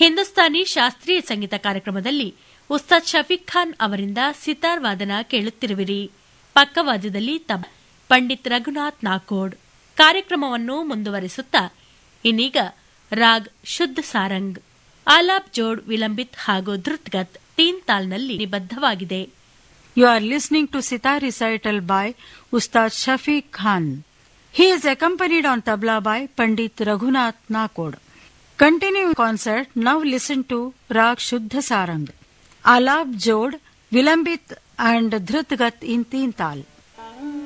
ಹಿಂದೂಸ್ತಾನಿ ಶಾಸ್ತ್ರೀಯ ಸಂಗೀತ ಕಾರ್ಯಕ್ರಮದಲ್ಲಿ ಉಸ್ತಾದ್ ಶಫೀಕ್ ಖಾನ್ ಅವರಿಂದ ಸಿತಾರ್ ವಾದನ ಕೇಳುತ್ತಿರುವಿರಿ ಪಕ್ಕವಾದ್ಯದಲ್ಲಿ ತಬ್ ಪಂಡಿತ್ ರಘುನಾಥ್ ನಾಕೋಡ್ ಕಾರ್ಯಕ್ರಮವನ್ನು ಮುಂದುವರಿಸುತ್ತಾ ಇನ್ನೀಗ ರಾಗ್ ಶುದ್ಧ ಸಾರಂಗ್ ಆಲಾಪ್ ಜೋಡ್ ವಿಲಂಬಿತ್ ಹಾಗೂ ಧೃತ್ಗತ್ ತೀನ್ ತಾಲ್ನಲ್ಲಿ ನಿಬದ್ಧವಾಗಿದೆ You are listening to sitar recital by Ustad Shafiq Khan. He is accompanied on tabla by Pandit Raghunath Nakod. Continuing concert, now listen to Rag Shuddha Sarang, Alap Jod, Vilambit and Dhrutgat in Teen Tal.